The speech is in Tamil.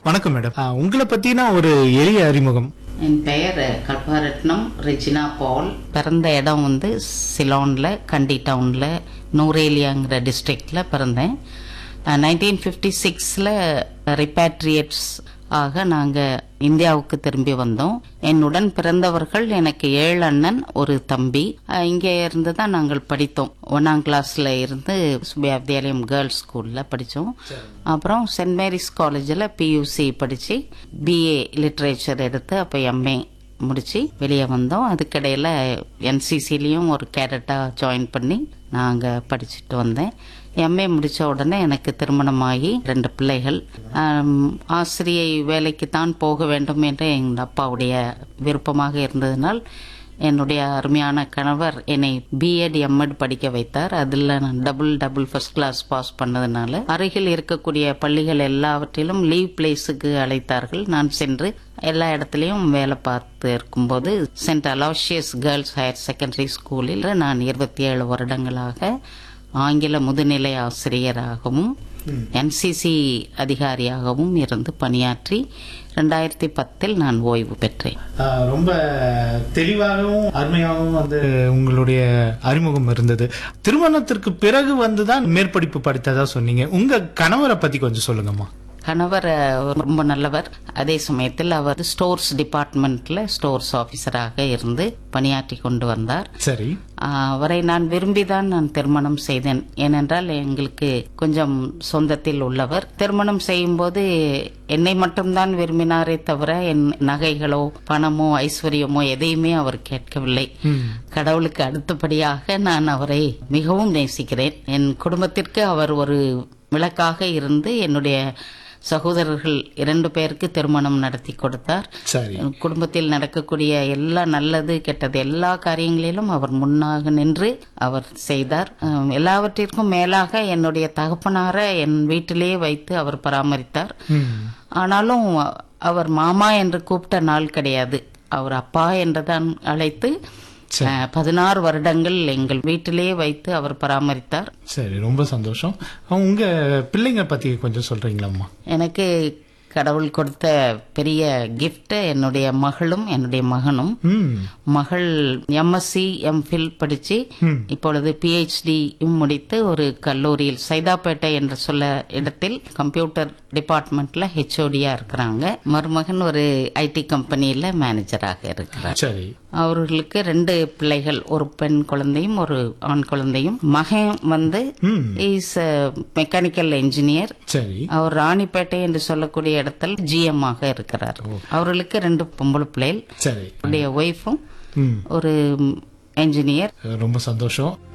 வணக்கம் மேடம் ஆ, உங்களை பத்தின ஒரு எளிய அறிமுகம் என் பெயர் கல்பாரட்னம் ரெஜினா பால் பிறந்த இடம் வந்து சிலானில் கண்டி டவுனில் நூரேலியாங்கிற டிஸ்ட்ரிக்டில் பிறந்தேன் நைன்டீன் ஃபிஃப்டி சிக்ஸில் ரிப்பேட்ரியேட்ஸ் ஆக நாங்கள் இந்தியாவுக்கு திரும்பி வந்தோம் என்னுடன் பிறந்தவர்கள் எனக்கு ஏழு அண்ணன் ஒரு தம்பி அஹ், இங்கே இருந்து தான் நாங்கள் படித்தோம் ஒன்னாம் கிளாஸ்ல இருந்து சுபியா வித்யாலயம் கேர்ள்ஸ் ஸ்கூல்ல படித்தோம் அப்புறம் சென்ட் மேரிஸ் காலேஜில் பியூசி படித்து பிஏ லிட்ரேச்சர் எடுத்து அப்போ எம்ஏ முடிச்சு வெளியே வந்தோம் அதுக்கிடையில் என்சிசிலையும் ஒரு கேடட்டாக ஜாயின் பண்ணி நான் அங்கே படிச்சுட்டு வந்தேன் எம்ஏ முடித்த உடனே எனக்கு திருமணமாகி ரெண்டு பிள்ளைகள் ஆம், ஆசிரியை வேலைக்கு தான் போக வேண்டும் என்று எங்கள் அப்பாவுடைய விருப்பமாக இருந்ததினால் என்னுடைய அருமையான கணவர் என்னை பிஎட் எம்எட் படிக்க வைத்தார் அதில் நான் double double first class pass பண்ணதுனால அருகில் இருக்கக்கூடிய பள்ளிகள் எல்லாவற்றிலும் லீவ் பிளேஸுக்கு அழைத்தார்கள் நான் சென்று எல்லா இடத்துலையும் வேலை பார்த்து இருக்கும்போது saint Aloysius girls higher secondary ஸ்கூலில் நான் இருபத்தி ஏழு வருடங்களாக ஆங்கில முதுநிலை ஆசிரியராகவும் என்சிசி அதிகாரியாகவும் இருந்து பணியாற்றி ரெண்டாயிரத்தி பத்தில் நான் ஓய்வு பெற்றேன் ஆ, ரொம்ப தெளிவாகவும் அருமையாகவும் வந்து உங்களுடைய அறிமுகம் இருந்தது திருமணத்திற்கு பிறகு வந்துதான் மேற்படிப்பு படித்ததா சொன்னீங்க உங்க கணவரை பத்தி கொஞ்சம் சொல்லுங்கம்மா கணவர் அஹ், ரொம்ப நல்லவர் அதே சமயத்தில் அவர் ஸ்டோர்ஸ் டிபார்ட்மெண்ட்ல ஸ்டோர்ஸ் ஆபீசராக இருந்து பணியாற்றி கொண்டு வந்தார் சரி ஆஹ், அவரை நான் விரும்பிதான் நான் திருமணம் செய்தேன் ஏனென்றால் எங்களுக்கு கொஞ்சம் சொந்தத்தில் உள்ளவர் திருமணம் செய்யும்போது என்னை மட்டும்தான் விரும்பினாரே தவிர என் நகைகளோ பணமோ ஐஸ்வர்யமோ எதையுமே அவர் கேட்கவில்லை கடவுளுக்கு அடுத்தபடியாக நான் அவரை மிகவும் நேசிக்கிறேன் என் குடும்பத்திற்கு அவர் ஒரு விளக்காக இருந்து என்னுடைய சகோதரர்கள் இரண்டு பேருக்கு திருமணம் நடத்தி கொடுத்தார் சரி குடும்பத்தில் நடக்கக்கூடிய எல்லா நல்லது கெட்டது எல்லா காரியங்களிலும் அவர் முன்னாக நின்று அவர் செய்தார் அஹ், எல்லாவற்றிற்கும் மேலாக என்னுடைய தகப்பனார என் வீட்டிலேயே வைத்து அவர் பராமரித்தார் ம். ஆனாலும் அவர் மாமா என்று கூப்பிட்ட நாள் கிடையாது அவர் அப்பா என்றுதான் அழைத்து அஹ், பதினாறு வருடங்கள் எங்கள் வீட்டிலேயே வைத்து அவர் பராமரித்தார் சரி ரொம்ப சந்தோஷம் உங்க பிள்ளைங்க பத்தி கொஞ்சம் சொல்றீங்களாம்மா எனக்கு கடவுள் கொடுத்த பெரிய gift என்னுடைய மகளும் என்னுடைய மகனும் ம் மகள் எம்எஸ்சி எம்ஃபில் படிச்சு இப்பொழுது பிஹெச்டி முடித்து ஒரு கல்லூரியில் சைதாப்பேட்டை என்று சொல்ல இடத்தில் கம்ப்யூட்டர் டிபார்ட்மெண்ட்ல ஹெச்ஓடியா இருக்கிறாங்க மருமகன் ஒரு ஐடி கம்பெனியில மேனேஜராக இருக்கிறார் சரி அவர்களுக்கு ரெண்டு பிள்ளைகள் ஒரு பெண் குழந்தையும் ஒரு ஆண் குழந்தையும் மகன் வந்து ம் இஸ் மெக்கானிக்கல் என்ஜினியர் சரி அவர் ராணிப்பேட்டை என்று சொல்லக்கூடிய இடத்தில் ஜிஎம் ஆக இருக்கிறார் அவர்களுக்கு ரெண்டு பொம்பளை பிள்ளைகள் சரி அவருடைய ஒய்ஃபும் ம் ஒரு என்ஜினியர் ரொம்ப சந்தோஷம்